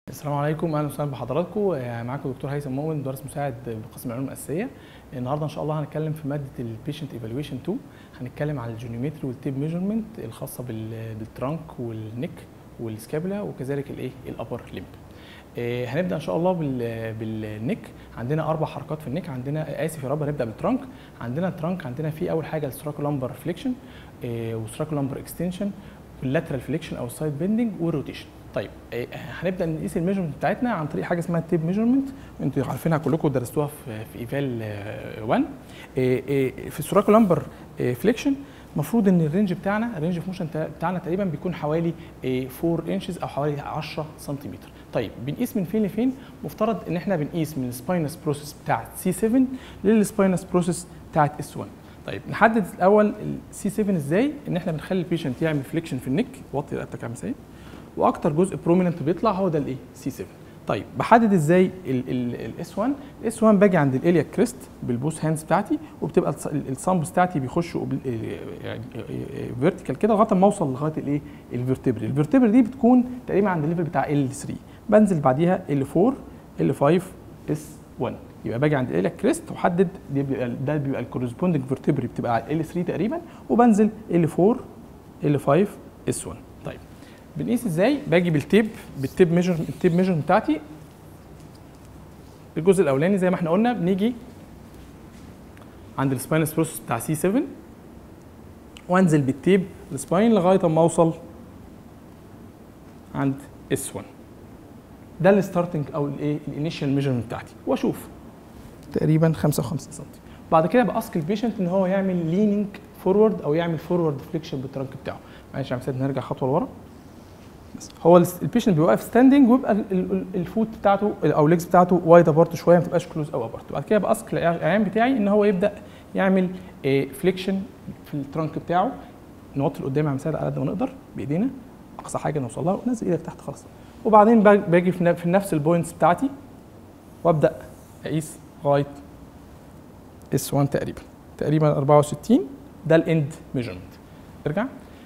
السلام عليكم اهلا وسهلا بحضراتكم آه، معاكم دكتور هيثم مؤمن مدرس مساعد بقسم العلوم الاساسيه النهارده ان شاء الله هنتكلم في ماده البيشنت ايفالويشن 2 هنتكلم عن الجيومتري والتيب ميجرمنت الخاصه بال- بالترانك والنك والسكابولا وكذلك الايه الابر ليمب آه، هنبدا ان شاء الله بال- بالنك عندنا اربع حركات في النك عندنا اسف يا رب هنبدا بالترانك عندنا الترانك عندنا فيه اول حاجه الستراكولامبر فليكشن وستراكولامبر اكستنشن واللاترال فليكشن او السايد بيندنج والروتيشن طيب آه، هنبدا نقيس الميجرمنت بتاعتنا عن طريق حاجه اسمها التيب ميجرمنت انتوا عارفينها كلكم درستوها في في ايفال 1 آه، آه، في السوراكولامبر فليكشن المفروض ان الرينج بتاعنا الرينج اوف موشن بتاعنا تقريبا بيكون حوالي آه، 4 انشز او حوالي 10 سنتيمتر طيب بنقيس من فين لفين مفترض ان احنا بنقيس من السباينس بروسيس بتاعت سي 7 للسباينس بروسيس بتاعت اس 1 طيب نحدد الاول السي 7 ازاي ان احنا بنخلي البيشنت يعمل فليكشن في النك وطي رقبتك يا مساء واكتر جزء بروميننت بيطلع هو ده الايه سي 7 طيب بحدد ازاي الاس 1 الاس 1 باجي عند الاليا كريست بالبوس هاندز بتاعتي وبتبقى الص- الصامبس بتاعتي بيخشوا بال- يعني فيرتيكال كده لغايه ما اوصل لغايه الايه الفيرتبري الفيرتبري دي بتكون تقريبا عند الليفل بتاع ال 3 بنزل بعديها ال 4 ال 5 اس 1 يبقى باجي عند الاليا كريست واحدد دي بيبقى ده بيبقى الكورسبوندنج فيرتبري بتبقى على ال 3 تقريبا وبنزل ال 4 ال 5 اس 1 طيب بنقيس ازاي باجي بالتيب بالتيب ميجر التيب ميجر بتاعتي الجزء الاولاني زي ما احنا قلنا بنيجي عند السباينس بروسس بتاع سي 7 وانزل بالتيب السباين لغايه اما اوصل عند اس 1 ده الستارتنج او الايه الانيشال ميجرمنت بتاعتي واشوف تقريبا 55 سم بعد كده باسك البيشنت ان هو يعمل ليننج فورورد او يعمل فورورد فليكشن بالترنك بتاعه معلش يا عم سيد نرجع خطوه لورا بس هو البيشنت بيبقى واقف ستاندنج ويبقى ال- ال- الفوت بتاعته او الليجز بتاعته وايد ابارت شويه ما تبقاش كلوز او ابارت بعد كده باسك العيان بتاعي ان هو يبدا يعمل فليكشن في الترنك بتاعه نوطي لقدام يا عم سيد على قد ما نقدر بايدينا اقصى حاجه نوصل لها ونزل ايدك تحت خلاص وبعدين باج- باجي في ن- في نفس البوينتس بتاعتي وابدا اقيس لغايه اس 1 تقريبا تقريبا 64 ده الاند ميجرمنت ارجع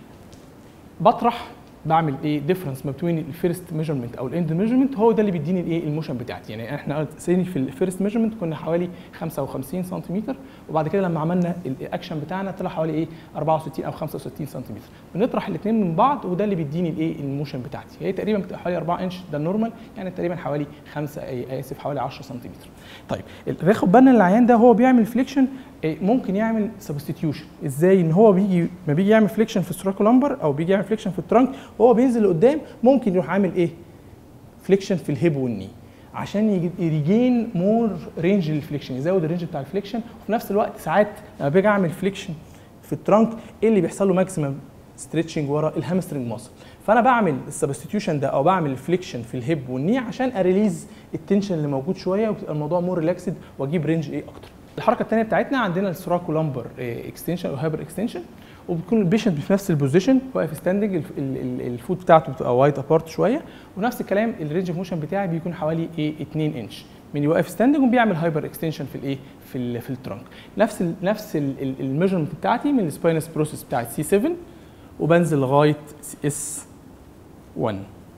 بطرح بعمل ايه ديفرنس ما بين الفيرست ميجرمنت او الاند ميجرمنت هو ده اللي بيديني الايه الموشن بتاعتي يعني احنا سيني في الفيرست ميجرمنت كنا حوالي 55 سنتيمتر وبعد كده لما عملنا الاكشن بتاعنا طلع حوالي ايه 64 او 65 سنتيمتر بنطرح الاثنين من بعض وده اللي بيديني الايه الموشن بتاعتي هي تقريبا بتبقى حوالي 4 انش ده النورمال يعني تقريبا حوالي 5 أي اسف حوالي 10 سنتيمتر طيب ناخد بالنا العيان ده هو بيعمل فليكشن ممكن يعمل سبستيتيوشن ازاي ان هو بيجي ما بيجي يعمل فليكشن في السراكولامبر او بيجي يعمل فليكشن في الترانك وهو بينزل لقدام ممكن يروح عامل ايه فليكشن في الهيب والني عشان يريجين مور رينج للفليكشن يزود الرينج بتاع الفليكشن وفي نفس الوقت ساعات لما باجي اعمل فليكشن في الترانك ايه اللي بيحصل له ماكسيمم ستريتشنج ورا الهامسترنج ماسل فانا بعمل السبستيتيوشن ده او بعمل الفليكشن في الهيب والني عشان اريليز التنشن اللي موجود شويه وتبقى الموضوع مور ريلاكسد واجيب رينج ايه اكتر الحركه الثانيه بتاعتنا عندنا السراكولامبر اكستنشن او هايبر اكستنشن وبيكون البيشنت في نفس البوزيشن واقف ستاندنج الفوت بتاعته بتبقى وايد ابارت شويه ونفس الكلام الرينج اوف موشن بتاعي بيكون حوالي ايه 2 انش من واقف ستاندنج وبيعمل هايبر اكستنشن في الايه في ال في الترانك نفس ال نفس الميجرمنت بتاعتي من السباينس بروسيس بتاعت سي 7 وبنزل لغايه اس 1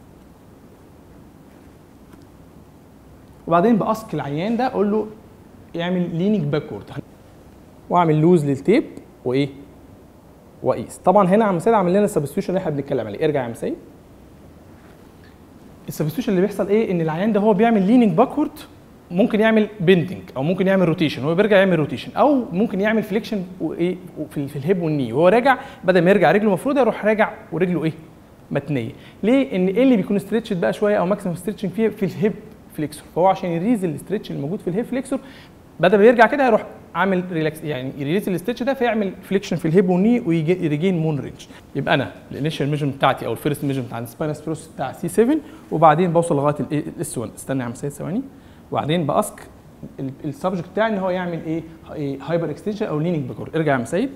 وبعدين باسك العيان ده اقول له يعمل ليننج باكورد واعمل لوز للتيب وايه واقيس طبعا هنا عم سيد عامل لنا السبستيوشن اللي احنا بنتكلم عليه ارجع يا عم سيد السبستيوشن اللي بيحصل ايه ان العيان ده هو بيعمل ليننج باكورد ممكن يعمل بيندنج او ممكن يعمل روتيشن هو بيرجع يعمل روتيشن او ممكن يعمل فليكشن وايه في, في الهيب والني وهو راجع بدل ما يرجع رجله مفروضه يروح راجع ورجله ايه متنيه ليه ان ايه اللي بيكون ستريتشد بقى شويه او ماكسيمم ستريتشنج فيه في الهيب فليكسور فهو عشان يريز الاسترتش اللي موجود في الهيب فليكسور بدل ما يرجع كده يروح عامل ريلاكس يعني يريليز الاسترتش ده فيعمل فليكشن في الهيب والني ويريجين مون رينج يبقى انا الانيشال ميجرمنت بتاعتي او الفيرست ميجرمنت عند السباينس بروس بتاع سي 7 وبعدين بوصل لغايه الاس 1 استنى يا عم سيد ثواني وبعدين باسك السبجكت بتاعي ان هو يعمل ايه هايبر اكستنشن او ليننج باكورد ارجع يا عم سيد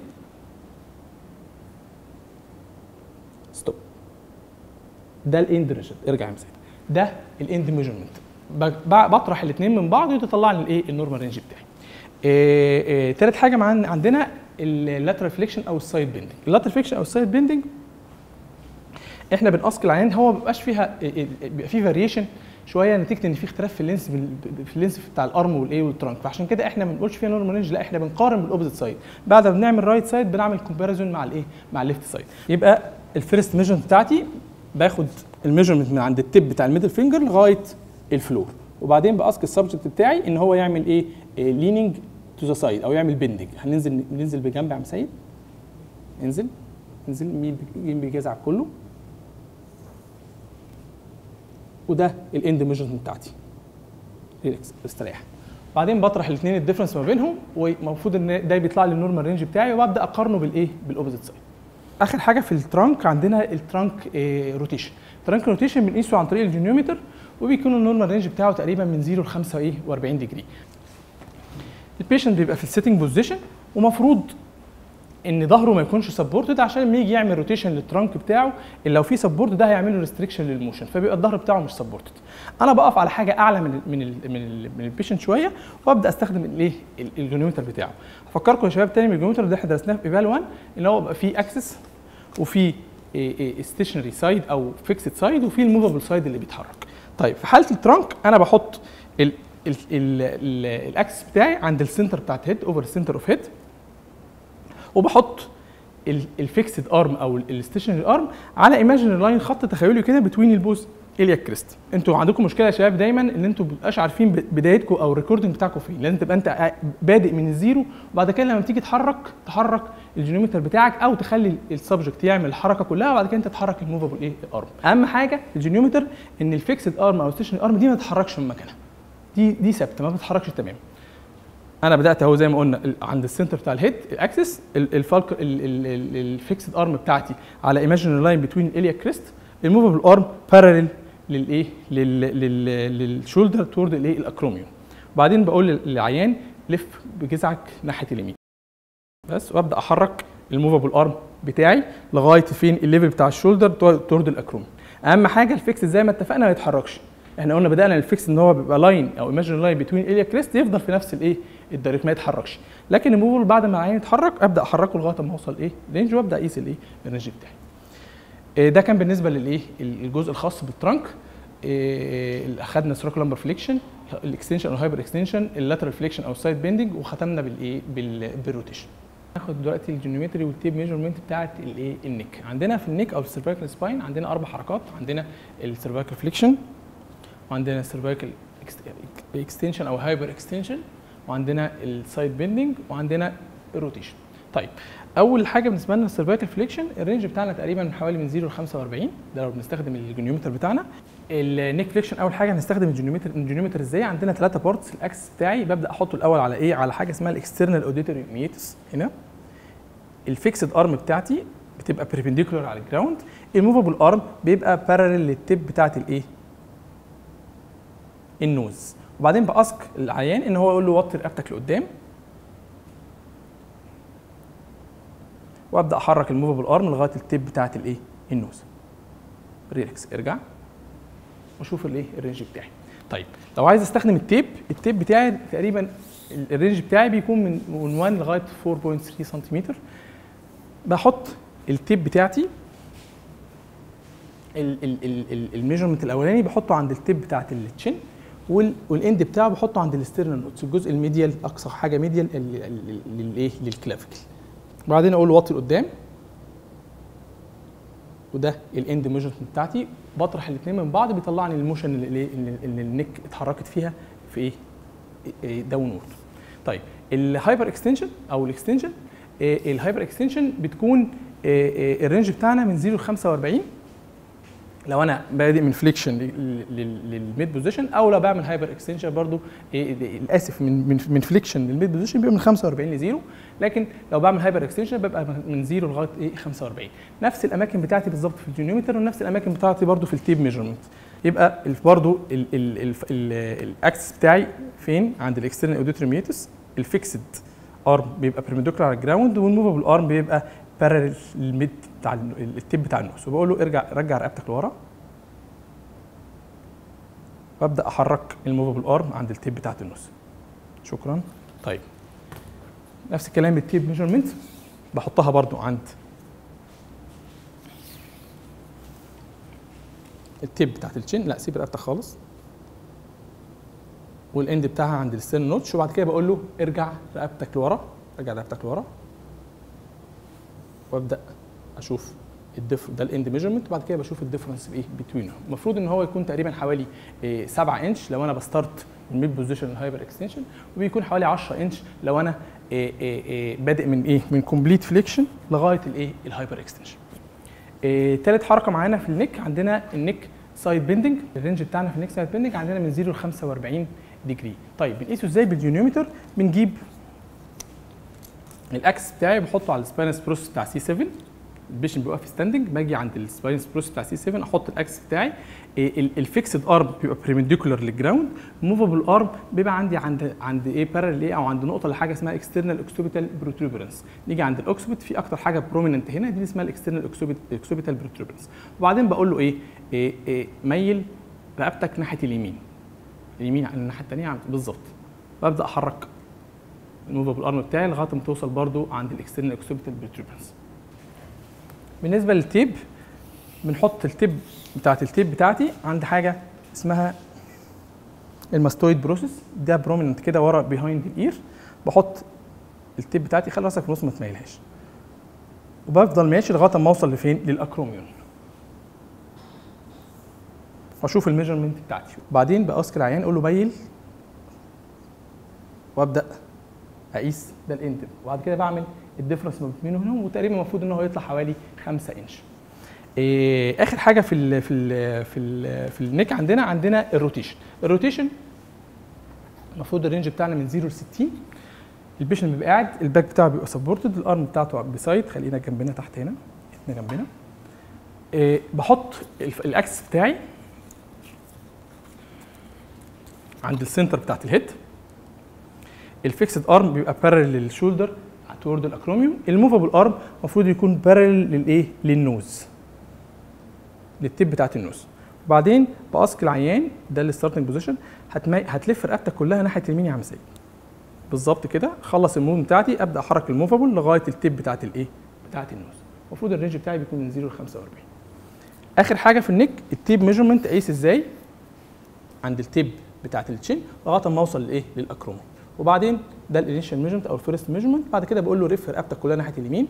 ستوب ده الاند ريجن ارجع يا عم سيد ده الاند ميجرمنت بطرح الاثنين من بعض وتطلع لي الايه النورمال رينج بتاعي إيه إيه تالت حاجه معانا عندنا اللاترال فليكشن او السايد بيندنج اللاترال فليكشن او السايد بيندنج احنا بناسك العيان هو ما بيبقاش فيها بيبقى فيه فاريشن شويه نتيجه ان في اختلاف في اللينس في اللينس بتاع الارم والايه والترانك فعشان كده احنا ما بنقولش فيها نورمال رينج لا احنا بنقارن بالاوبزيت سايد بعد ما بنعمل رايت سايد بنعمل كومباريزون مع الايه مع الليفت سايد يبقى الفيرست ميجرمنت بتاعتي باخد الميجرمنت من عند التip بتاع الميدل فينجر لغايه الفلور وبعدين باسك السبجكت بتاعي ان هو يعمل ايه ليننج تو ذا سايد او يعمل بندنج هننزل ننزل بجنب يا عم سيد انزل انزل مين مين بيجازع كله وده الاند ميجرمنت بتاعتي ريلاكس استريح بعدين بطرح الاثنين الديفرنس ما بينهم والمفروض ان ده بيطلع لي النورمال رينج بتاعي وببدا اقارنه بالايه بالاوبوزيت سايد اخر حاجه في الترانك عندنا الترانك روتيشن الترانك روتيشن بنقيسه عن طريق الجينيومتر وبيكون النورمال رينج بتاعه تقريبا من 0 ل 45 ديجري البيشنت بيبقى في السيتنج بوزيشن ومفروض ان ظهره ما يكونش سبورتد عشان لما يجي يعمل روتيشن للترانك بتاعه اللي لو في سبورت ده هيعمل له ريستريكشن للموشن فبيبقى الظهر بتاعه مش سبورتد انا بقف على حاجه اعلى من ال من ال من ال من البيشنت شويه وابدا استخدم الايه الجونيومتر بتاعه افكركم يا شباب تاني بالجونيومتر اللي احنا درسناه في ايفال 1 ان هو بيبقى فيه اكسس وفي ستيشنري سايد او فيكسد سايد وفي الموفابل سايد اللي بيتحرك طيب في حاله الترانك انا بحط الاكسس بتاعي عند السنتر بتاعت هيد اوفر السنتر اوف هيد وبحط الفيكسد ارم او الستيشنري ارم على ايماجينري لاين خط تخيلي كده بتوين البوز الياك كريست انتوا عندكم مشكله يا شباب دايما ان انتوا ما بتبقاش عارفين بدايتكم او الريكوردنج بتاعكم فين لازم تبقى انت بادئ من الزيرو وبعد كده لما تيجي تحرك تحرك الجينومتر بتاعك او تخلي السبجكت يعمل الحركه كلها وبعد كده انت تحرك الموفابل ايه الارم اهم حاجه في الجينومتر ان الفيكسد ارم او الستيشنري ارم دي ما تتحركش من مكانها دي دي ثابته ما بتتحركش تمام انا بدات اهو زي ما قلنا عند السنتر بتاع الهيد الاكسس الفالك الفيكسد ارم بتاعتي على ايماجينري لاين بتوين الاليا كريست الموفابل ارم باراليل للايه للشولدر تورد الايه الاكروميون وبعدين بقول للعيان لف بجذعك ناحيه اليمين بس وابدا احرك الموفابل ارم بتاعي لغايه فين الليفل بتاع الشولدر تورد الاكروميون اهم حاجه الفيكس زي ما اتفقنا ما يتحركش احنا قلنا بدانا الفيكس ان هو بيبقى لاين او ايماجينري لاين بتوين اليا كريست يفضل في نفس الايه الدايركت ما يتحركش لكن الموفل بعد ما العين يتحرك ابدا احركه لغايه ما اوصل ايه رينج وابدا اقيس الايه الرينج بتاعي إيه ده كان بالنسبه للايه الجزء الخاص بالترانك إيه اخذنا سيركل لمبر فليكشن الاكستنشن او هايبر اكستنشن اللاترال فليكشن او السايد بيندنج وختمنا بالايه بالروتيشن ناخد دلوقتي الجينيومتري والتيب ميجرمنت بتاعت الايه النك عندنا في النك او السيرفايكال سباين عندنا اربع حركات عندنا السيرفايكال فليكشن وعندنا السيرفايكال اكستنشن او هايبر اكستنشن وعندنا السايد بيندنج وعندنا الروتيشن طيب اول حاجه بالنسبه لنا السيرفايكال فليكشن الرينج بتاعنا تقريبا من حوالي من 0 ل 45 ده لو بنستخدم الجونيومتر بتاعنا النيك فليكشن اول حاجه هنستخدم الجونيومتر الجونيومتر ازاي عندنا ثلاثه بارتس الاكس بتاعي ببدا احطه الاول على ايه على حاجه اسمها الاكسترنال اوديتوري ميتس هنا الفيكسد ارم بتاعتي بتبقى بيربنديكولار على الجراوند الموفابل ارم بيبقى بارالل للتيب بتاعت الايه النوز وبعدين باسك العيان ان هو يقول له وطي رقبتك لقدام وابدا احرك الموفابل ارم لغايه التيب بتاعت الايه النوز ريلاكس ارجع واشوف الايه الرينج بتاعي طيب لو عايز استخدم التيب التيب بتاعي تقريبا الرينج بتاعي بيكون من من 1 لغايه 4.3 سنتيمتر بحط التيب بتاعتي الميجرمنت الاولاني بحطه عند التيب بتاعت التشين والاند بتاعه بحطه عند الاسترنال نوتس الجزء الميديال اقصى حاجه ميديال للايه للكلافيكل بعدين اقول له وطي لقدام وده الاند ميجرمنت بتاعتي بطرح الاثنين من بعض بيطلعني الموشن اللي, اللي النك اتحركت فيها في ايه داون وورد طيب الهايبر اكستنشن او الاكستنشن الهايبر اكستنشن بتكون الرينج بتاعنا من 0 ل 45 لو انا بادئ من فليكشن للميد بوزيشن او لو بعمل هايبر اكستنشن برضو اسف من من من فليكشن للميد بوزيشن بيبقى من 45 ل 0 لكن لو بعمل هايبر اكستنشن ببقى من 0 لغايه ايه 45 نفس الاماكن بتاعتي بالظبط في الجينيومتر ونفس الاماكن بتاعتي برضو في التيب ميجرمنت يبقى برضو الاكسس بتاعي فين عند الاكسترنال اوديتوري ميتس الفيكسد ارم بيبقى بيرميديكولار على الجراوند والموفابل ارم بيبقى بارل الميد بتاع التيب بتاع النص وبقول له ارجع رجع رقبتك لورا وابدا احرك الموفابل ارم عند التيب بتاعت النص شكرا طيب نفس الكلام بالتيب ميجرمنت بحطها برضو عند التيب بتاعت الشين لا سيب رقبتك خالص والاند بتاعها عند الستيرن نوتش وبعد كده بقول له ارجع رقبتك لورا ارجع رقبتك لورا وابدا اشوف الدف ده الاند ميجرمنت وبعد كده بشوف الديفرنس بايه بتوينهم المفروض ان هو يكون تقريبا حوالي 7 انش لو انا بستارت من ميد بوزيشن الهايبر اكستنشن وبيكون حوالي 10 انش لو انا إيه إيه إيه بادئ من ايه من كومبليت فليكشن لغايه الايه الهايبر اكستنشن ثالث حركه معانا في النك عندنا النك سايد بيندنج الرينج بتاعنا في النك سايد بيندنج عندنا من 0 ل 45 ديجري طيب بنقيسه ازاي باليونيومتر بنجيب الاكس بتاعي بحطه على السباينس بروس بتاع سي 7 البيشن بيبقى في ستاندنج باجي عند السباينس بروس بتاع سي 7 احط الاكس بتاعي الفيكسد ارم بيبقى بريمنديكولار للجراوند موفابل ارم بيبقى عندي عند عند ايه بارل ايه او عند نقطه لحاجه اسمها اكسترنال اوكسوبيتال بروتروبرنس نيجي عند الاوكسوبيت في اكتر حاجه بروميننت هنا دي اللي اسمها الاكسترنال اوكسوبيتال بروتروبرنس وبعدين بقول له ايه, إيه, إيه ميل رقبتك ناحيه اليمين اليمين عن الناحيه الثانيه بالظبط ببدا احرك الموفابل ارم بتاعي لغايه ما توصل برده عند الاكسترنال اوكسوبيتال بروتروبرنس بالنسبه للتيب بنحط التيب بتاعت التيب بتاعتي عند حاجه اسمها الماستويد بروسيس ده بروميننت كده ورا بيهايند الاير بحط التيب بتاعتي خلي راسك في النص ما تميلهاش وبفضل ماشي لغايه ما اوصل لفين للاكروميون واشوف الميجرمنت بتاعتي وبعدين باسك العيان اقول له بيل وابدا اقيس ده الاند وبعد كده بعمل الديفرنس ما بين هنا وتقريبا المفروض ان هو يطلع حوالي 5 انش إيه اخر حاجه في ال في ال في ال في النيك عندنا عندنا الروتيشن الروتيشن المفروض الرينج بتاعنا من 0 ل 60 البيشن بيبقى قاعد الباك بتاعه بيبقى سبورتد الارم بتاعته بسايد خلينا جنبنا تحت هنا احنا جنبنا إيه بحط الاكس بتاعي عند السنتر بتاعت الهيد الفيكسد ارم بيبقى بارل للشولدر تورد الاكروميوم الموفابل ارم المفروض يكون بارل للايه للنوز للتيب بتاعت النوز وبعدين باسك العيان ده الستارتنج بوزيشن هتمي... هتلف رقبتك كلها ناحيه اليمين يا عم سيد بالظبط كده خلص الموف بتاعتي ابدا احرك الموفابل لغايه التيب بتاعت الايه بتاعت النوز المفروض الرينج بتاعي بيكون من 0 ل 45 اخر حاجه في النك التيب ميجرمنت اقيس ازاي عند التيب بتاعت التشين لغايه ما اوصل لايه للاكروميوم وبعدين ده الانيشال ميجرمنت او الفيرست ميجرمنت بعد كده بقول له رف رقبتك كلها ناحيه اليمين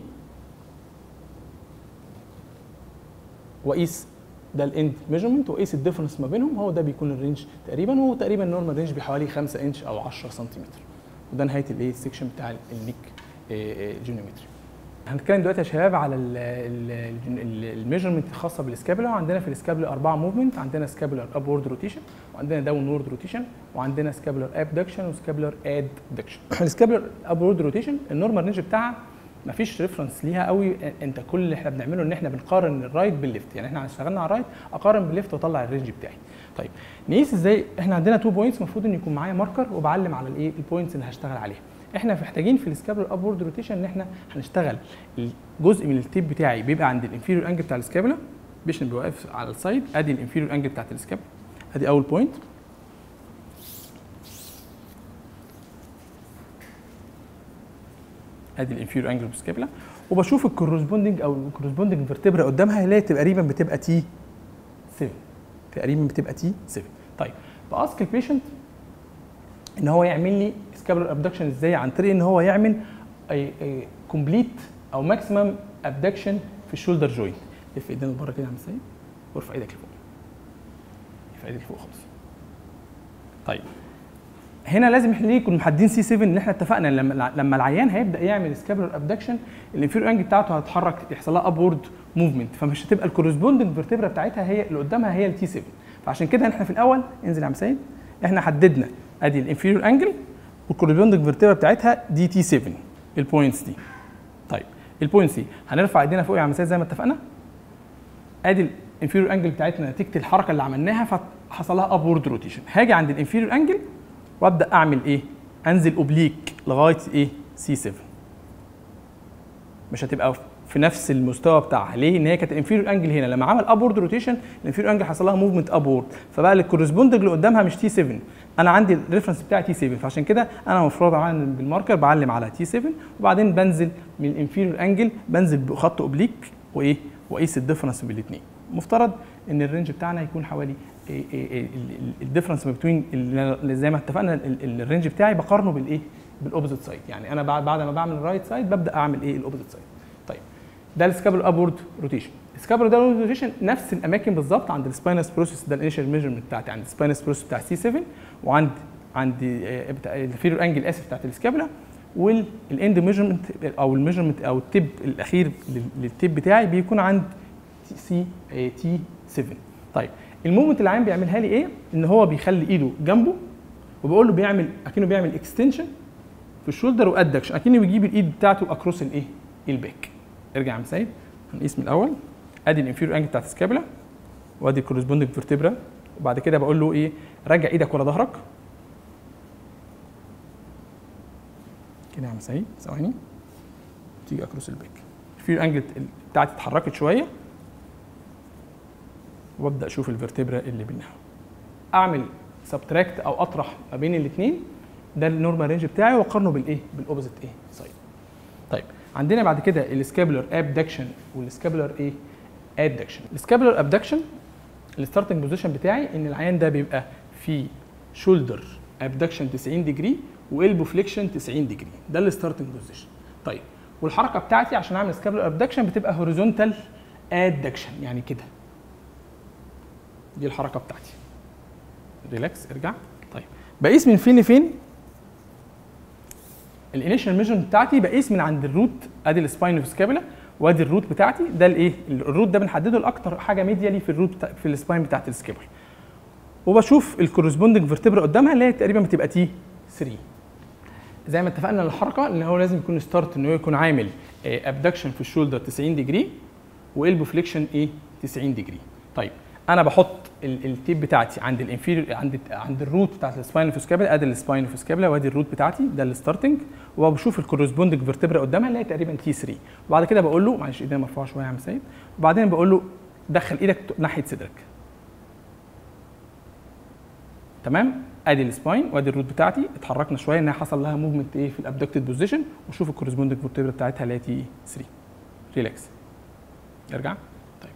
واقيس ده الاند ميجرمنت واقيس الديفرنس ما بينهم هو ده بيكون الرينج تقريبا وهو تقريبا النورمال رينج بحوالي 5 انش او 10 سنتيمتر وده نهايه الايه السكشن بتاع النيك جيومتري هنتكلم دلوقتي يا شباب على الميجرمنت الخاصه بالسكابولا وعندنا في السكابولا اربعه موفمنت عندنا سكابولار ابورد روتيشن وعندنا داون وورد روتيشن وعندنا سكابولار ابدكشن وسكابولار ادكشن السكابولار ابورد روتيشن النورمال رينج بتاعها مفيش ريفرنس ليها قوي انت كل اللي احنا بنعمله ان احنا بنقارن الرايت بالليفت يعني احنا اشتغلنا على الرايت اقارن بالليفت واطلع الرينج بتاعي طيب نقيس ازاي احنا عندنا تو بوينتس المفروض ان يكون معايا ماركر وبعلم على الايه البوينتس اللي هشتغل عليها احنا محتاجين في السكابولار ابورد روتيشن ان احنا هنشتغل الجزء من التيب بتاعي بيبقى عند الانفيريور انجل بتاع السكابولا بيشن بيبقى واقف على السايد ادي الانفيريور انجل بتاعت السكابولا ادي اول بوينت ادي الانفيريور انجل بالسكابولا وبشوف الكورسبوندنج او الكورسبوندنج فيرتبرا قدامها اللي هي تقريبا بتبقى تي 7 تقريبا بتبقى تي 7 طيب باسك البيشنت ان هو يعمل لي سكابولار ابدكشن ازاي عن طريق ان هو يعمل كومبليت او ماكسيمم ابدكشن في الشولدر جوينت لف ايدينا لبره كده يا عم سيد وارفع ايدك لفوق ارفع ايدك لفوق خالص طيب هنا لازم احنا نكون محددين سي 7 ان احنا اتفقنا لما لما العيان هيبدا يعمل سكابولار ابدكشن الانفيريور انجل بتاعته هتتحرك يحصل لها ابورد موفمنت فمش هتبقى الكورسبوندنج فيرتبرا بتاعتها هي اللي قدامها هي التي 7 فعشان كده احنا في الاول انزل يا عم سيد احنا حددنا ادي الانفيريور انجل والكورسبوندنج فيرتبرا بتاعتها دي تي 7 البوينتس دي طيب البوينتس دي هنرفع ايدينا فوق يا عم سيد زي ما اتفقنا ادي الانفيريور انجل بتاعتنا نتيجه الحركه اللي عملناها فحصل لها ابورد روتيشن هاجي عند الانفيريور انجل وابدا اعمل ايه انزل اوبليك لغايه ايه سي 7 مش هتبقى في نفس المستوى بتاعها ليه ان هي كانت الانفيريور انجل هنا لما عمل ابورد روتيشن الانفيريور انجل حصل لها موفمنت ابورد فبقى الكورسبوندنج اللي قدامها مش تي 7 انا عندي الريفرنس بتاعي تي 7 فعشان كده انا المفروض اعلم بالماركر بعلم على تي 7 وبعدين بنزل من الانفيريور انجل بنزل بخط اوبليك وايه واقيس الديفرنس بين الاثنين مفترض ان الرينج بتاعنا يكون حوالي الديفرنس بين زي ما اتفقنا ال- ال- الرينج بتاعي بقارنه بالايه بالاوبوزيت سايد يعني انا بعد بعد ما بعمل الرايت سايد ببدا اعمل ايه الاوبوزيت سايد طيب ده السكابل ابورد روتيشن السكابل ده روتيشن نفس الاماكن بالظبط عند السباينس بروسيس ده الانيشال ميجرمنت بتاعتي عند السباينس بروسيس بتاع سي 7 وعند عند آه، بتاع الفيرور انجل اسف بتاعت السكابولا والاند ميجرمنت او الميجرمنت او التب الاخير لل- للتب بتاعي بيكون عند سي تي 7 طيب المومنت اللي العين بيعملها لي ايه ان هو بيخلي ايده جنبه وبقول له بيعمل اكنه بيعمل اكستنشن في الشولدر وادكشن اكنه بيجيب الايد بتاعته اكروس الايه الباك ارجع يا عم سيد هنقيس من الاول ادي الانفيريور انجل بتاعت السكابولا وادي الكورسبوندنج فيرتبرا وبعد كده بقول له ايه رجع ايدك ورا ظهرك كده يا عم سعيد ثواني تيجي اكروس الباك الانفيريور انجل بتاعتي اتحركت شويه وابدا اشوف الفرتبرا اللي بينها اعمل سبتراكت او اطرح ما بين الاثنين ده النورمال رينج بتاعي واقارنه بالايه بالاوبوزيت ايه سايد طيب عندنا بعد كده السكابولار ابدكشن والسكابولار ايه ادكشن السكابولار ابدكشن الستارتنج بوزيشن بتاعي ان العيان ده بيبقى في شولدر ابدكشن 90 ديجري والبو فليكشن 90 ديجري ده الستارتنج بوزيشن طيب والحركه بتاعتي عشان اعمل سكابولار ابدكشن بتبقى هوريزونتال ادكشن يعني كده دي الحركه بتاعتي ريلاكس ارجع طيب بقيس من فين لفين الانيشال ميجرمنت بتاعتي بقيس من عند الروت ادي السباين اوف سكابولا وادي الروت بتاعتي ده الايه الروت ده بنحدده لاكتر حاجه ميديالي في الروت بتاع في السباين بتاعت السكابولا وبشوف الكورسبوندنج فيرتبرا قدامها اللي هي تقريبا بتبقى تي 3 زي ما اتفقنا الحركه ان هو لازم يكون ستارت ان هو يكون عامل ابدكشن في الشولدر 90 ديجري والبو فليكشن ايه 90 ديجري طيب انا بحط ال- التيب بتاعتي عند الانفيريور عند عند الروت بتاعت السباين اوف سكابلا ادي السباين اوف سكابلا وادي الروت بتاعتي ده الستارتنج وبشوف الكورسبوندنج فيرتبرا قدامها اللي هي تقريبا تي 3 وبعد كده بقول له معلش ايدينا مرفوعه شويه يا عم سيد وبعدين بقول له دخل ايدك ناحيه صدرك تمام ادي السباين وادي الروت بتاعتي اتحركنا شويه انها حصل لها موفمنت ايه في الابدكتد بوزيشن وشوف الكورسبوندنج فيرتبرا بتاعتها اللي هي تي 3 ريلاكس ارجع طيب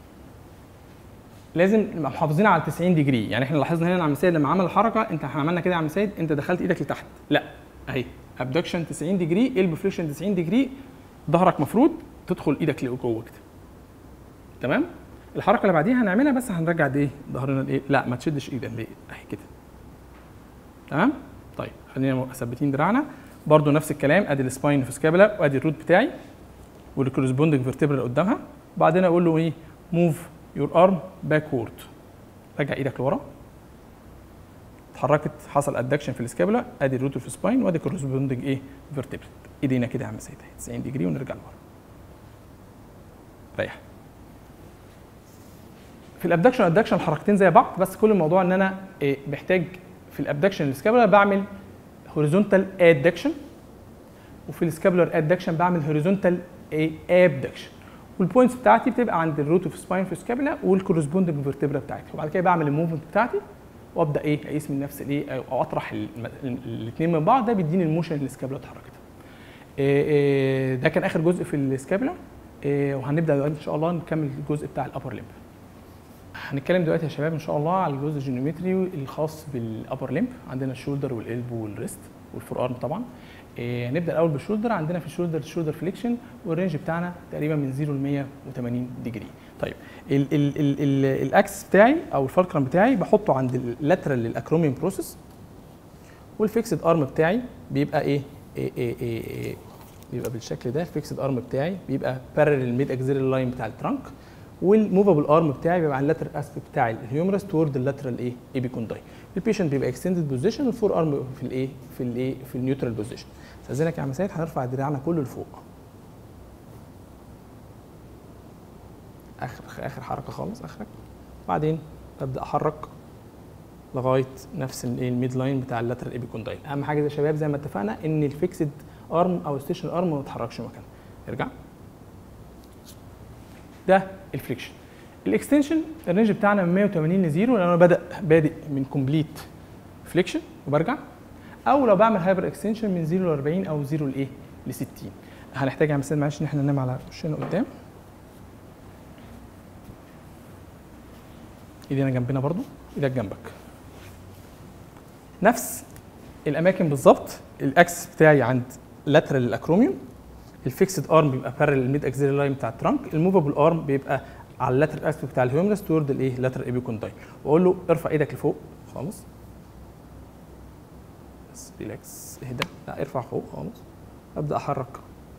لازم نبقى محافظين على 90 ديجري يعني احنا لاحظنا هنا يا عم سيد لما عمل الحركه انت احنا عملنا كده يا عم سيد انت دخلت ايدك لتحت لا اهي ابدكشن 90 ديجري قلب فليكشن 90 ديجري ظهرك مفروض تدخل ايدك لجوه كده تمام الحركه اللي بعديها هنعملها بس هنرجع ده ايه ظهرنا لايه لا ما تشدش ايدك ليه اهي كده تمام طيب خلينا مثبتين دراعنا برضو نفس الكلام ادي السباين في سكابلا وادي الروت بتاعي والكورسبوندنج فيرتبرا اللي قدامها بعدين اقول له ايه موف يور ارم باكورد رجع ايدك لورا اتحركت حصل ادكشن في السكابولا ادي الروت في سباين وادي كورسبوندنج ايه فيرتبرا ايدينا كده يا عم سيد 90 ديجري ونرجع لورا ريح في الابدكشن والادكشن الحركتين زي بعض بس كل الموضوع ان انا إيه محتاج في الابدكشن السكابولا بعمل هوريزونتال ادكشن وفي السكابولار ادكشن بعمل هوريزونتال ابدكشن والبوينتس بتاعتي بتبقى عند الروت اوف سباين في السكابولا والكورسبوندنج فيرتبرا بتاعتي وبعد كده بعمل الموفمنت بتاعتي وابدا ايه اقيس من نفس الايه او اطرح الاثنين من بعض ده بيديني الموشن اللي السكابولا اتحركت إيه إيه ده كان اخر جزء في السكابولا إيه وهنبدا دلوقتي ان شاء الله نكمل الجزء بتاع الابر ليمب هنتكلم دلوقتي يا شباب ان شاء الله على الجزء الجيومتري الخاص بالابر ليمب عندنا الشولدر والقلب والريست والفور ارم طبعا إيه نبدا الاول بالشولدر عندنا في الشولدر الشولدر فليكشن والرينج بتاعنا تقريبا من 0 ل 180 ديجري طيب ال ال ال ال الاكس بتاعي او الفالكرم بتاعي بحطه عند اللاترال للاكروميوم بروسيس والفيكسد ارم بتاعي بيبقى ايه, إيه, إيه, إيه, إيه بيبقى بالشكل ده الفيكسد ارم بتاعي بيبقى بارل ميد اكزيلري لاين بتاع الترانك والموفابل ارم بتاعي بيبقى على اللاترال اسبيكت بتاع الهيومرس تورد اللاترال ايه ايبيكونداي البيشنت بيبقى اكستندد بوزيشن والفور ارم في الايه في الايه في النيوترال بوزيشن استاذنك يا عم سيد هنرفع دراعنا كله لفوق اخر اخر حركه خالص اخرك بعدين ببدا احرك لغايه نفس الايه الميد لاين بتاع اللاترال ايبيكوندايل اهم حاجه يا شباب زي ما اتفقنا ان الفيكسد ارم او ستيشن ارم ما يتحركش مكانه ارجع ده الفليكشن الاكستنشن الرينج بتاعنا من 180 ل 0 لان انا بدا بادئ من كومبليت فليكشن وبرجع او لو بعمل هايبر اكستنشن من 0 ل 40 او 0 لايه ل 60 هنحتاج يا مثلا معلش ان احنا ننام على وشنا قدام ايدينا جنبنا برضو ايدك جنبك نفس الاماكن بالظبط الاكس بتاعي عند لاترال الاكروميوم الفيكسد ارم بيبقى بارل الميد اكزيلري لاين بتاع الترانك الموفابل ارم بيبقى على اللاترال اسبكت بتاع الهيومرس تورد الايه لاترال ايبيكونداي واقول له ارفع ايدك لفوق خالص بس ريلاكس اهدى لا ارفع فوق خالص ابدا احرك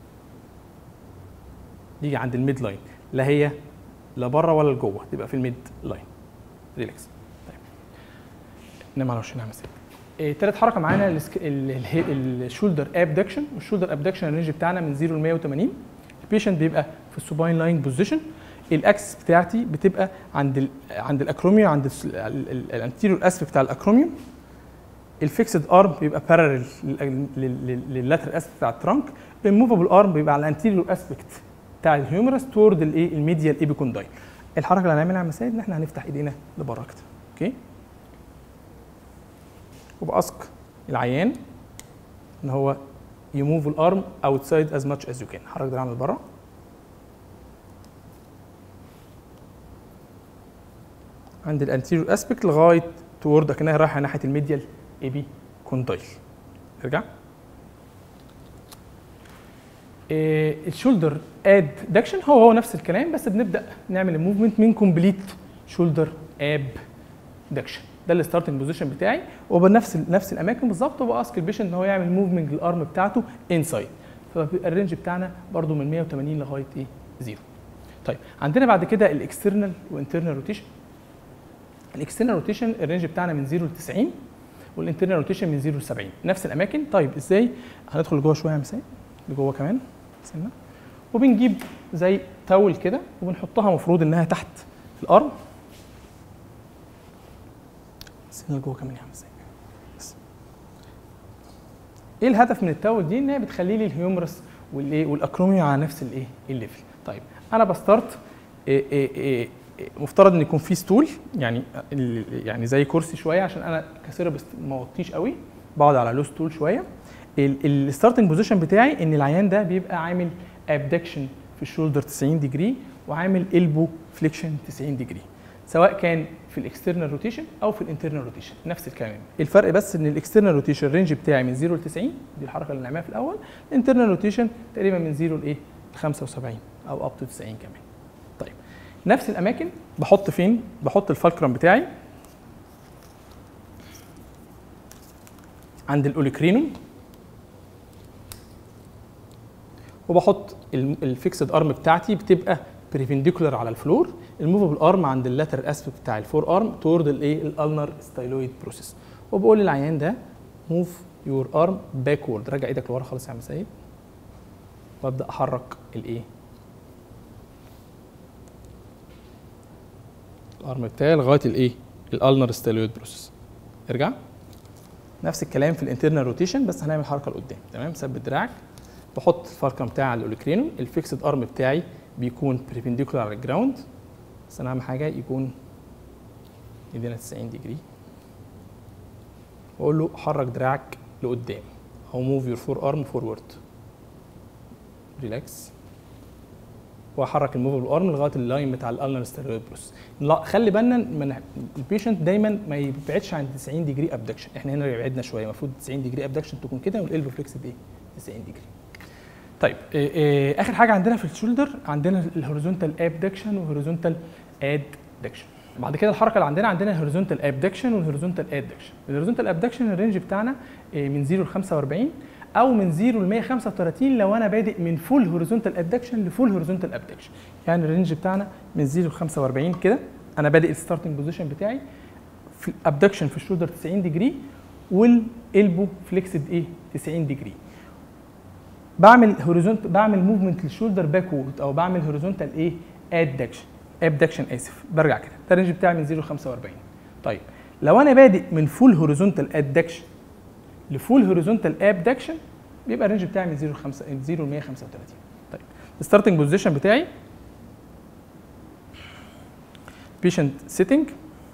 يجي عند الميد لاين لا هي لا بره ولا لجوه تبقى في الميد لاين ريلاكس طيب نام على وشنا مثلا إيه تالت حركه معانا السك- ال- ال- الشولدر ابدكشن والشولدر ابدكشن الرينج بتاعنا من 0 ل 180 البيشنت بيبقى في السوباين لاين بوزيشن الاكس بتاعتي بتبقى عند ال عند الاكروميوم عند الانتيريور اسفل بتاع الاكروميوم الفيكسد ارم بيبقى بارلل لللاتر اسبكت بتاع الترانك الموفابل ارم بيبقى على الانتيريور اسبكت بتاع الهيومرس تورد الايه الميديال ايبيكونداي الحركه اللي هنعملها يا مساعد ان احنا هنفتح ايدينا لبره كده اوكي وباسك العيان ان هو يموف الارم اوتسايد از ماتش از يو كان حرك دراعنا لبره عند الانتيريور اسبكت لغايه تورد اكنها رايحه ناحيه الميديال اي بي كوندايل ارجع إيه الشولدر اد دكشن هو هو نفس الكلام بس بنبدا نعمل الموفمنت من كومبليت شولدر اب دكشن ده الستارتنج بوزيشن بتاعي وبنفس نفس الاماكن بالظبط وباسك البيشنت ان هو يعمل موفمنت للارم بتاعته انسايد فبيبقى الرينج بتاعنا برده من 180 لغايه ايه زيرو طيب عندنا بعد كده الاكسترنال وانترنال روتيشن الاكسترنال روتيشن الرينج بتاعنا من 0 ل 90 والانترنال روتيشن من 0 ل 70 نفس الاماكن طيب ازاي هندخل لجوه شويه يا مساء لجوه كمان سنه وبنجيب زي تاول كده وبنحطها مفروض انها تحت الارم سنه لجوه كمان يا مساء بس ايه الهدف من التاول دي ان هي بتخلي لي الهيومرس والايه والاكروميا على نفس الايه الليفل طيب انا بستارت إيه إيه إيه مفترض ان يكون في ستول يعني يعني زي كرسي شويه عشان انا كسيربست ما وطيش قوي بقعد على لو ستول شويه الستارتنج بوزيشن بتاعي ان العيان ده بيبقى عامل ابدكشن في الشولدر 90 ديجري وعامل البو فليكشن 90 ديجري سواء كان في الاكسترنال روتيشن او في الانترنال روتيشن نفس الكلام الفرق بس ان الاكسترنال روتيشن الرينج بتاعي من 0 ل 90 دي الحركه اللي نعملها في الاول الانترنال روتيشن تقريبا من 0 لايه ل 75 او اب تو 90 كمان طيب نفس الاماكن بحط فين بحط الفالكرم بتاعي عند الاوليكرينوم وبحط الفيكسد ارم بتاعتي بتبقى بريفنديكولار على الفلور الموفبل ارم عند اللاتر اسبكت بتاع الفور ارم تورد الايه الالنر ستايلويد بروسيس وبقول للعيان ده موف يور ارم باكورد رجع ايدك لورا خالص يا عم سيد وابدا احرك الايه الارم بتاعي لغايه الايه الالنر ستايلويد بروسيس ارجع نفس الكلام في الانترنال روتيشن بس هنعمل حركه لقدام تمام ثبت دراعك بحط الفركه بتاعي على الاوليكرينوم الفيكسد ارم بتاعي بيكون بريبنديكولار على الجراوند بس انا اهم حاجه يكون ايدينا 90 ديجري واقول له حرك دراعك لقدام او موف يور فور ارم فورورد ريلاكس واحرك الموفبل ارم لغايه اللاين بتاع الالنر ستيرويد بروس لا خلي بالنا من البيشنت دايما ما يبعدش عن 90 ديجري ابدكشن احنا هنا بعدنا شويه المفروض 90 ديجري ابدكشن تكون كده والقلب فليكسد ايه 90 ديجري طيب إيه إيه اخر حاجه عندنا في الشولدر عندنا الهوريزونتال ابدكشن والهوريزونتال ادكشن بعد كده الحركه اللي عندنا عندنا الهوريزونتال ابدكشن والهوريزونتال ادكشن الهوريزونتال ابدكشن الرينج بتاعنا إيه من 0 ل 45 او من 0 ل 135 لو انا بادئ من فول هوريزونتال ادكشن لفول هوريزونتال ابدكشن يعني الرينج بتاعنا من 0 ل 45 كده انا بادئ الستارتنج بوزيشن بتاعي في الابدكشن في الشولدر 90 ديجري والالبو فليكسد ايه 90 ديجري بعمل هوريزونت بعمل موفمنت للشولدر باكورد او بعمل هوريزونتال ايه ادكشن ابدكشن اسف برجع كده ده الرينج بتاعي من 0 ل 45 طيب لو انا بادئ من فول هوريزونتال ادكشن لفول هوريزونتال ابدكشن بيبقى الرينج بتاعي من 0 ل 5 0 ل 135 طيب الستارتنج بوزيشن بتاعي بيشنت سيتنج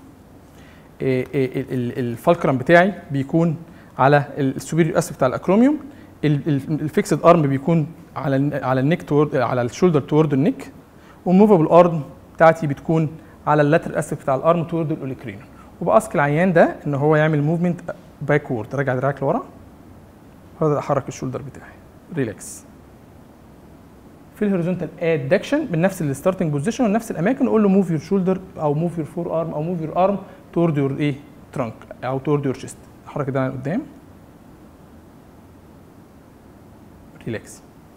الفالكرم بتاعي بيكون على السوبيريور اسف بتاع الاكروميوم الفيكسد ارم بيكون على ال على النيك تورد على الشولدر تورد النيك والموفبل ارم بتاعتي بتكون على اللاتر اسف بتاع الارم تورد الاوليكرينون وباسك العيان ده ان هو يعمل موفمنت باكورد راجع دراعك لورا وابدا احرك الشولدر بتاعي ريلاكس في الهوريزونتال ادكشن بنفس الستارتنج بوزيشن ونفس الاماكن نقول له موف يور شولدر او موف يور فور ارم او موف يور ارم تورد يور ايه ترانك او تورد يور شيست احرك ده لقدام ريلاكس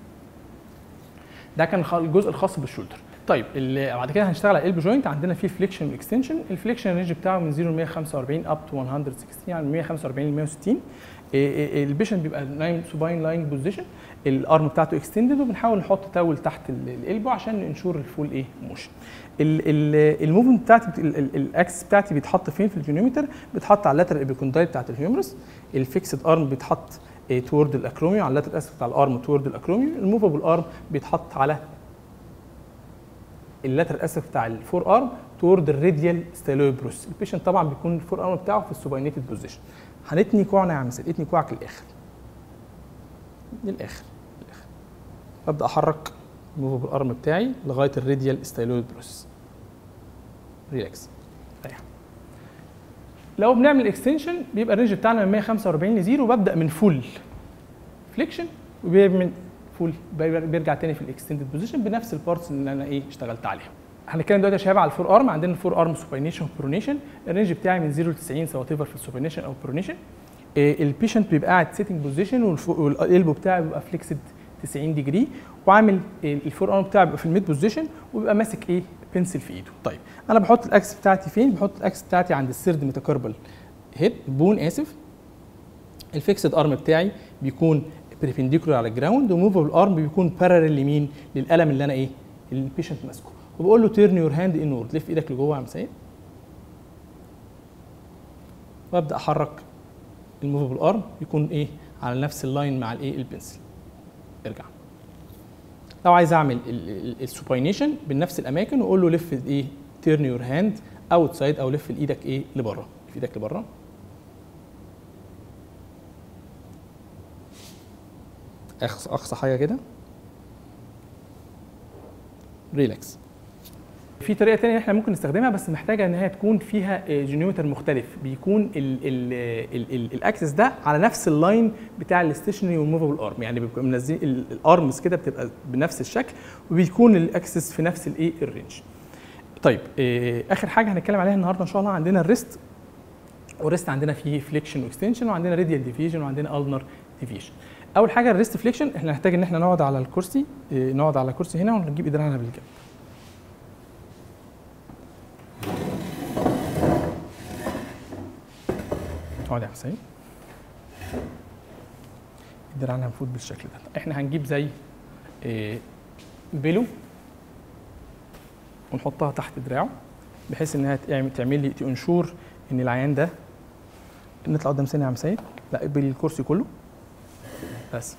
ده كان الخ- الجزء الخاص بالشولدر طيب اللي بعد كده هنشتغل على الالب جوينت عندنا فيه فليكشن واكستنشن الفليكشن رينج بتاعه من 0 ل 145 اب تو 160 يعني من 145 ل 160 البيشنت بيبقى نايم سوباين لاينج بوزيشن الارم بتاعته اكستندد وبنحاول نحط تاول تحت ال- الالبو عشان ننشور الفول ايه موشن الموفمنت بتاعتي بت- ال- ال- الاكس بتاعتي بيتحط فين في الجينيومتر بيتحط على اللاتر ابيكوندايل بتاعت الهيومرس الفيكسد ارم بيتحط تورد الاكروميو على اللاتر اسف بتاع الارم تورد الاكروميو الموفابل ارم بيتحط على اللاتر اسف بتاع الفور ارم تورد الراديال ستايلويد بروس البيشنت طبعا بيكون الفور ارم بتاعه في السوباينيتد بوزيشن هنتني كوعنا يا عم سيد اتني كوعك للاخر للاخر للاخر ابدا احرك الموفابل ارم بتاعي لغايه الراديال ستايلويد بروس ريلاكس ريح لو بنعمل اكستنشن بيبقى الرينج بتاعنا من 145 ل 0 وببدا من فول فليكشن وبيعمل فول بيرجع تاني في الاكستندد بوزيشن بنفس البارتس اللي انا ايه اشتغلت عليها هنتكلم دلوقتي يا شباب على الفور ارم عندنا الفور ارم سوباينيشن وبرونيشن الرينج بتاعي من 0 ل 90 سواء في السوباينيشن او برونيشن البيشنت بيبقى قاعد سيتنج بوزيشن والالبو بتاعي بيبقى فليكسد 90 ديجري وعامل الفور ارم بتاعي بيبقى في الميد بوزيشن وبيبقى ماسك ايه بنسل في ايده طيب انا بحط الاكس بتاعتي فين بحط الاكس بتاعتي عند السيرد ميتاكاربال هيد بون اسف الفيكسد ارم بتاعي بيكون بريبنديكولار على الجراوند وموفبل ارم بيكون بارالل لمين للقلم اللي انا ايه البيشنت ماسكه وبقول له تيرن يور هاند انورد لف ايدك لجوه يا عم سيد وابدا احرك الموفبل ارم يكون ايه على نفس اللاين مع الايه البنسل ارجع لو عايز اعمل السوباينيشن بنفس الاماكن واقول له لف ايه تيرن يور هاند اوت سايد او لف ايدك ايه لبره لف ايدك لبره اقصى اقصى حاجه كده ريلاكس في طريقه تانية احنا ممكن نستخدمها بس محتاجه ان هي تكون فيها جينيومتر مختلف بيكون ال ال ال ال الاكسس ده على نفس اللاين بتاع الستيشنري والموفبل ارم يعني بيبقى منزلين الارمز كده بتبقى بنفس الشكل وبيكون الاكسس في نفس الايه الرينج طيب إيه اخر حاجه هنتكلم عليها النهارده ان شاء الله عندنا الريست والريست عندنا فيه فليكشن واكستنشن وعندنا راديال ديفيجن وعندنا النر ديفيجن اول حاجه الريست فليكشن احنا هنحتاج ان احنا نقعد على الكرسي إيه نقعد على الكرسي هنا ونجيب ايدينا بالجنب اقعد يا حسين الدراع هنفوت بالشكل ده احنا هنجيب زي إيه بيلو ونحطها تحت دراعه بحيث انها تعمل تعمل لي تنشور ان العيان ده نطلع قدام سنه يا عم سيد لا بالكرسي كله بس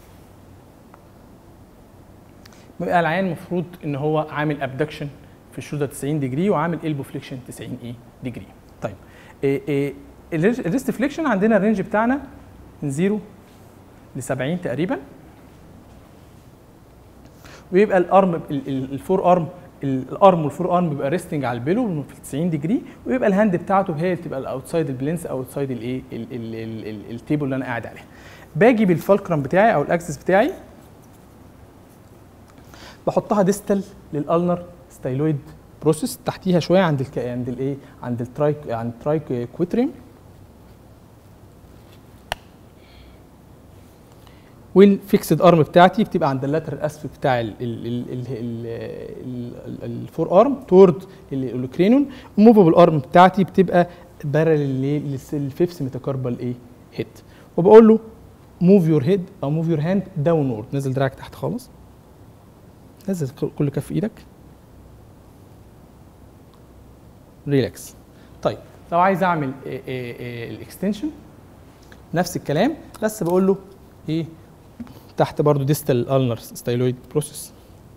بيبقى العيان المفروض ان هو عامل ابدكشن في الشولدر 90 ديجري وعامل البو فليكشن 90 ايه ديجري طيب إيه إيه الريست فليكشن عندنا الرينج بتاعنا من 0 ل 70 تقريبا ويبقى الارم الفور ارم الارم والفور ارم بيبقى ريستنج على البيلو في 90 ديجري ويبقى الهاند بتاعته هي اللي بتبقى الاوتسايد البلينس او اوتسايد الايه التيبل اللي انا قاعد عليها باجي بالفالكرم بتاعي او الاكسس بتاعي بحطها ديستال للالنر ستايلويد بروسيس تحتيها شويه عند الك... عند الايه عند التراي عند التراي كويتريم والفيكسد ارم بتاعتي بتبقى عند اللاتر الاسفل بتاع الفور ارم تورد الاولوكرينون الموفبل ارم بتاعتي بتبقى بارل للفيفس ميتاكاربال ايه هيد وبقول له موف يور هيد او موف يور هاند داونورد نزل دراعك تحت خالص نزل كل كف ايدك ريلاكس طيب لو عايز اعمل الاكستنشن نفس الكلام بس بقول له ايه تحت برضو ديستال النر ستايلويد بروسيس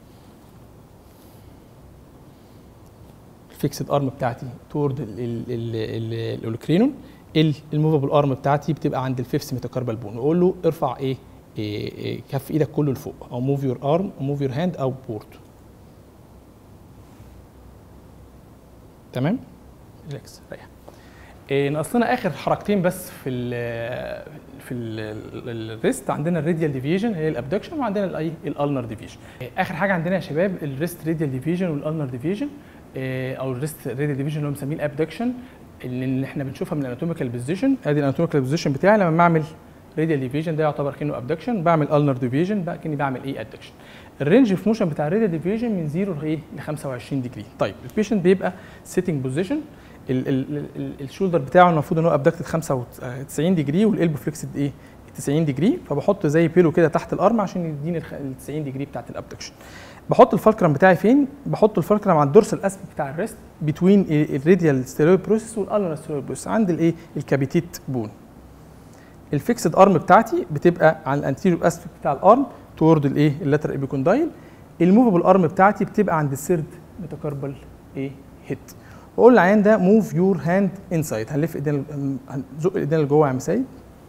الفيكسد ارم بتاعتي تورد الاولوكرينون الموفبل ارم بتاعتي بتبقى عند الفيفث ميتاكاربال بون واقول له ارفع ايه, إيه, إيه كف ايدك كله لفوق او موف يور ارم او موف يور هاند او بورد تمام ريلاكس ريح إيه ناقص لنا اخر حركتين بس في ال في الريست عندنا الراديال ديفيجن هي الابدكشن وعندنا الاي الالنر ديفيجن اخر حاجه عندنا يا شباب الريست راديال ديفيجن والالنر ديفيجن او الريست راديال ديفيجن اللي هو مسميه الابدكشن اللي احنا بنشوفها من الاناتوميكال بوزيشن ادي الاناتوميكال بوزيشن بتاعي لما بعمل راديال ديفيجن ده يعتبر كانه ابدكشن بعمل النر ديفيجن بقى كاني بعمل ايه ادكشن الرينج اوف موشن بتاع الراديال ديفيجن من 0 لايه ل 25 ديجري طيب البيشنت بيبقى سيتنج بوزيشن الشولدر بتاعه المفروض ان هو ابدكتد 95 ديجري والقلب فليكسد ايه 90 ديجري فبحط زي بيلو كده تحت الارم عشان يديني ال 90 ديجري بتاعت الابدكشن بحط الفالكرم بتاعي فين بحط الفالكرم على الدورسال اسبكت بتاع الريست بتوين الراديال ستيرويد بروسيس والالنر ستيرويد بروسيس عند الايه الكابيتيت بون الفيكسد ارم بتاعتي بتبقى على الانتيريور اسبكت بتاع الارم تورد الايه اللاتر ايبيكوندايل الموفبل ارم بتاعتي بتبقى عند السيرد ميتاكاربال ايه هيت واقول للعيان ده موف يور هاند انسايد هنلف ايدينا هنزق ايدينا لجوه يا عم سيد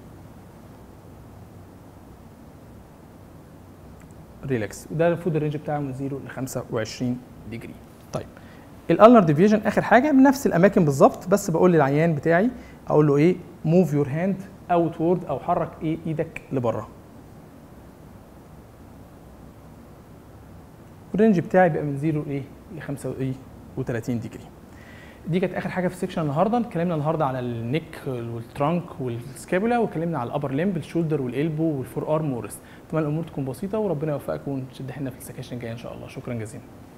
ريلاكس وده المفروض الرينج بتاعه من 0 ل 25 ديجري طيب الالنر ديفيجن اخر حاجه من نفس الاماكن بالظبط بس بقول للعيان بتاعي اقول له ايه موف يور هاند اوت وورد او حرك ايه ايدك لبره الرينج بتاعي بيبقى من 0 لايه ل 35 ديجري دي كانت اخر حاجه في السكشن النهارده اتكلمنا النهارده على النيك والترانك والسكابولا واتكلمنا على الابر ليمب الشولدر والالبو والفور ارم والريست اتمنى الامور تكون بسيطه وربنا يوفقكم ونشد حيلنا في السكشن الجاي ان شاء الله شكرا جزيلا